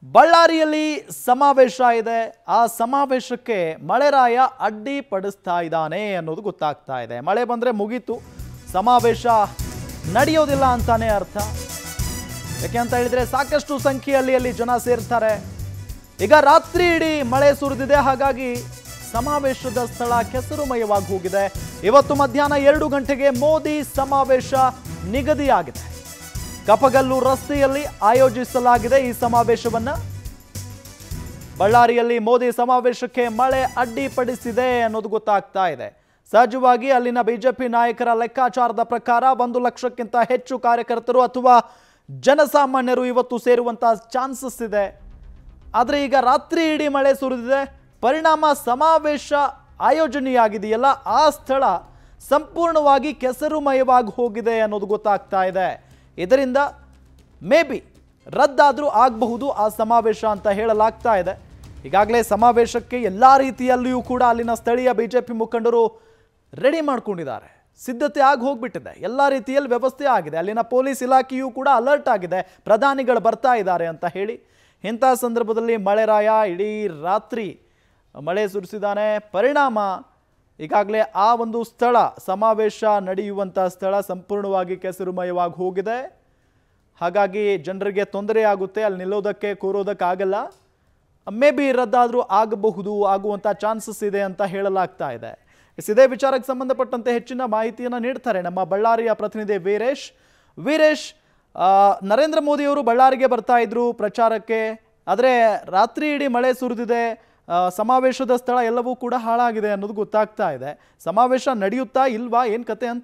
ಬಳ್ಳಾರಿಯಲ್ಲಿ ಸಮಾವೇಶ ಇದೆ ಆ ಸಮಾವೇಶಕ್ಕೆ ಮಳೆರಾಯ ಅಡ್ಡಿ ಪಡಿಸ್ತಾ ಇದ್ದಾನೆ ಅನ್ನೋದು ಗೊತ್ತಾಗ್ತಾ ಇದೆ ಮಳೆ ಬಂದ್ರೆ ಮುಗೀತು ಸಮಾವೇಶ ನಡೆಯೋದಿಲ್ಲ ಅಂತಾನೆ ಅರ್ಥ ಯಾಕೆ ಅಂತ ಹೇಳಿದ್ರೆ ಸಾಕಷ್ಟು ಸಂಖ್ಯೆಯಲ್ಲಿ ಅಲ್ಲಿ ಜನ ಸೇರ್ತಾರೆ ಈಗ ರಾತ್ರಿ ಇಡೀ ಮಳೆ ಸುರಿದಿದೆ ಹಾಗಾಗಿ ಸಮಾವೇಶದ ಸ್ಥಳ ಕೆಸರುಮಯವಾಗಿ ಹೋಗಿದೆ ಇವತ್ತು ಮಧ್ಯಾಹ್ನ ಎರಡು ಗಂಟೆಗೆ ಮೋದಿ ಸಮಾವೇಶ ನಿಗದಿಯಾಗಿದೆ ಕಪಗಲ್ಲು ರಸ್ತೆಯಲ್ಲಿ ಆಯೋಜಿಸಲಾಗಿದೆ ಈ ಸಮಾವೇಶವನ್ನ ಬಳ್ಳಾರಿಯಲ್ಲಿ ಮೋದಿ ಸಮಾವೇಶಕ್ಕೆ ಮಳೆ ಅಡ್ಡಿಪಡಿಸಿದೆ ಅನ್ನೋದು ಗೊತ್ತಾಗ್ತಾ ಇದೆ ಸಹಜವಾಗಿ ಅಲ್ಲಿನ ಬಿಜೆಪಿ ನಾಯಕರ ಲೆಕ್ಕಾಚಾರದ ಪ್ರಕಾರ ಒಂದು ಲಕ್ಷಕ್ಕಿಂತ ಹೆಚ್ಚು ಕಾರ್ಯಕರ್ತರು ಅಥವಾ ಜನಸಾಮಾನ್ಯರು ಇವತ್ತು ಸೇರುವಂತಹ ಚಾನ್ಸಸ್ ಇದೆ ಆದರೆ ಈಗ ರಾತ್ರಿ ಇಡೀ ಮಳೆ ಸುರಿದಿದೆ ಪರಿಣಾಮ ಸಮಾವೇಶ ಆಯೋಜನೆಯಾಗಿದೆಯಲ್ಲ ಆ ಸ್ಥಳ ಸಂಪೂರ್ಣವಾಗಿ ಕೆಸರುಮಯವಾಗಿ ಹೋಗಿದೆ ಅನ್ನೋದು ಗೊತ್ತಾಗ್ತಾ ಇದೆ ಇದರಿಂದ ಮೇ ಬಿ ರದ್ದಾದರೂ ಆಗಬಹುದು ಆ ಸಮಾವೇಶ ಅಂತ ಹೇಳಲಾಗ್ತಾ ಇದೆ ಈಗಾಗಲೇ ಸಮಾವೇಶಕ್ಕೆ ಎಲ್ಲ ರೀತಿಯಲ್ಲಿಯೂ ಕೂಡ ಅಲ್ಲಿನ ಸ್ಥಳೀಯ ಬಿಜೆಪಿ ಮುಖಂಡರು ರೆಡಿ ಮಾಡ್ಕೊಂಡಿದ್ದಾರೆ ಸಿದ್ಧತೆ ಆಗಿ ಹೋಗ್ಬಿಟ್ಟಿದೆ ಎಲ್ಲ ರೀತಿಯಲ್ಲಿ ವ್ಯವಸ್ಥೆ ಆಗಿದೆ ಅಲ್ಲಿನ ಪೊಲೀಸ್ ಇಲಾಖೆಯೂ ಕೂಡ ಅಲರ್ಟ್ ಆಗಿದೆ ಪ್ರಧಾನಿಗಳು ಬರ್ತಾ ಇದ್ದಾರೆ ಅಂತ ಹೇಳಿ ಇಂಥ ಸಂದರ್ಭದಲ್ಲಿ ಮಳೆರಾಯ ಇಡೀ ರಾತ್ರಿ ಮಳೆ ಸುರಿಸಿದ್ದಾನೆ ಪರಿಣಾಮ ಈಗಾಗಲೇ ಆ ಒಂದು ಸ್ಥಳ ಸಮಾವೇಶ ನಡೆಯುವಂಥ ಸ್ಥಳ ಸಂಪೂರ್ಣವಾಗಿ ಕೆಸರುಮಯವಾಗಿ ಹೋಗಿದೆ ಹಾಗಾಗಿ ಜನರಿಗೆ ತೊಂದರೆ ಆಗುತ್ತೆ ಅಲ್ಲಿ ನಿಲ್ಲೋದಕ್ಕೆ ಕೂರೋದಕ್ಕಾಗಲ್ಲ ಮೇ ಬಿ ರದ್ದಾದರೂ ಆಗಬಹುದು ಆಗುವಂಥ ಚಾನ್ಸಸ್ ಇದೆ ಅಂತ ಹೇಳಲಾಗ್ತಾ ಇದೆ ಎಸ್, ಇದೇ ವಿಚಾರಕ್ಕೆ ಸಂಬಂಧಪಟ್ಟಂತೆ ಹೆಚ್ಚಿನ ಮಾಹಿತಿಯನ್ನು ನೀಡ್ತಾರೆ ನಮ್ಮ ಬಳ್ಳಾರಿಯ ಪ್ರತಿನಿಧಿ ವೀರೇಶ್ ವೀರೇಶ್ ಆ, ನರೇಂದ್ರ ಮೋದಿಯವರು ಬಳ್ಳಾರಿಗೆ ಬರ್ತಾ ಇದ್ರು ಪ್ರಚಾರಕ್ಕೆ ಆದರೆ ರಾತ್ರಿ ಇಡೀ ಮಳೆ ಸುರಿದಿದೆ ಆ, ಸಮಾವೇಶದ ಸ್ಥಳ ಎಲ್ಲವೂ ಕೂಡ ಹಾಳಾಗಿದೆ ಅನ್ನೋದು ಗೊತ್ತಾಗ್ತಾ ಇದೆ ಸಮಾವೇಶ ನಡೆಯುತ್ತಾ ಇಲ್ವಾ ಏನು ಕತೆ ಅಂತ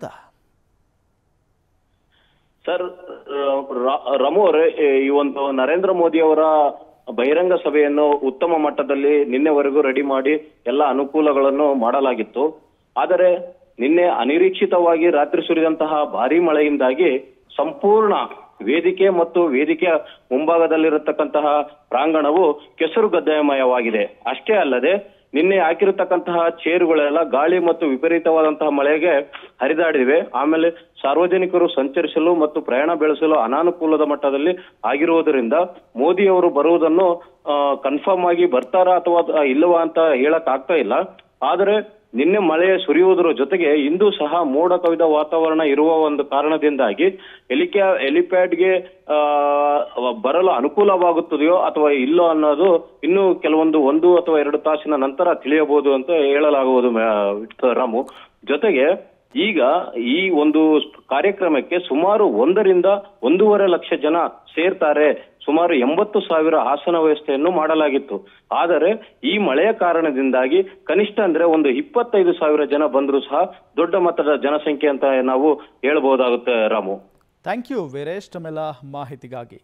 ಸರ್ ರ- ರಮು ಅವರೇ ಈ ಒಂದು ನರೇಂದ್ರ ಮೋದಿ ಅವರ ಬಹಿರಂಗ ಸಭೆಯನ್ನು ಉತ್ತಮ ಮಟ್ಟದಲ್ಲಿ ನಿನ್ನೆವರೆಗೂ ರೆಡಿ ಮಾಡಿ ಎಲ್ಲ ಅನುಕೂಲಗಳನ್ನು ಮಾಡಲಾಗಿತ್ತು ಆದರೆ ನಿನ್ನೆ ಅನಿರೀಕ್ಷಿತವಾಗಿ ರಾತ್ರಿ ಸುರಿದಂತಹ ಭಾರಿ ಮಳೆಯಿಂದಾಗಿ ಸಂಪೂರ್ಣ ವೇದಿಕೆ ಮತ್ತು ವೇದಿಕೆಯ ಮುಂಭಾಗದಲ್ಲಿರತಕ್ಕಂತಹ ಪ್ರಾಂಗಣವು ಕೆಸರು ಗದ್ದೆಮಯವಾಗಿದೆ ಅಷ್ಟೇ ಅಲ್ಲದೆ ನಿನ್ನೆ ಹಾಕಿರತಕ್ಕಂತಹ ಚೇರುಗಳೆಲ್ಲ ಗಾಳಿ ಮತ್ತು ವಿಪರೀತವಾದಂತಹ ಮಳೆಗೆ ಹರಿದಾಡಿವೆ ಆಮೇಲೆ ಸಾರ್ವಜನಿಕರು ಸಂಚರಿಸಲು ಮತ್ತು ಪ್ರಯಾಣ ಬೆಳೆಸಲು ಅನಾನುಕೂಲದ ಮಟ್ಟದಲ್ಲಿ ಆಗಿರುವುದರಿಂದ ಮೋದಿ ಅವರು ಬರುವುದನ್ನು ಕನ್ಫರ್ಮ್ ಆಗಿ ಬರ್ತಾರಾ ಅಥವಾ ಅದ್- ಇಲ್ಲವಾ ಅಂತ ಹೇಳಕ್ ಆಗ್ತಾ ಇಲ್ಲ ಆದರೆ ನಿನ್ನೆ ಮಳೆ ಸುರಿಯುವುದರ ಜೊತೆಗೆ ಇಂದು ಸಹ ಮೋಡ ಕವಿದ ವಾತಾವರಣ ಇರುವ ಒಂದು ಕಾರಣದಿಂದಾಗಿ ಹೆಲಿಕ್ಯಾ ಹೆಲಿಪ್ಯಾಡ್ಗೆ ಆ, ಬರಲು ಅನುಕೂಲವಾಗುತ್ತದೆಯೋ ಅಥವಾ ಇಲ್ಲೋ ಅನ್ನೋದು ಇನ್ನು ಕೆಲವೊಂದು ಒಂದು ಅಥವಾ ಎರಡು ತಾಸಿನ ನಂತರ ತಿಳಿಯಬಹುದು ಅಂತ ಹೇಳಲಾಗುವುದು ಮ- ರಾಮು ಜೊತೆಗೆ ಈಗ ಈ ಒಂದು ಕಾರ್ಯಕ್ರಮಕ್ಕೆ ಸುಮಾರು ಒಂದರಿಂದ ಒಂದೂವರೆ ಲಕ್ಷ ಜನ ಸೇರ್ತಾರೆ ಸುಮಾರು ಎಂಬತ್ತು ಸಾವಿರ ಆಸನ ವ್ಯವಸ್ಥೆಯನ್ನು ಮಾಡಲಾಗಿತ್ತು ಆದರೆ ಈ ಮಳೆಯ ಕಾರಣದಿಂದಾಗಿ ಕನಿಷ್ಠ ಅಂದ್ರೆ ಒಂದು ಇಪ್ಪತ್ತೈದು ಸಾವಿರ ಜನ ಬಂದರೂ ಸಹ ದೊಡ್ಡ ಮಟ್ಟದ ಜನಸಂಖ್ಯೆ ಅಂತ ನಾವು ಹೇಳ್ಬಹುದಾಗುತ್ತೆ ರಾಮು ಥ್ಯಾಂಕ್ ಯು ವೀರೇಶ್ ತಮ್ಮೆಲ್ಲ ಮಾಹಿತಿಗಾಗಿ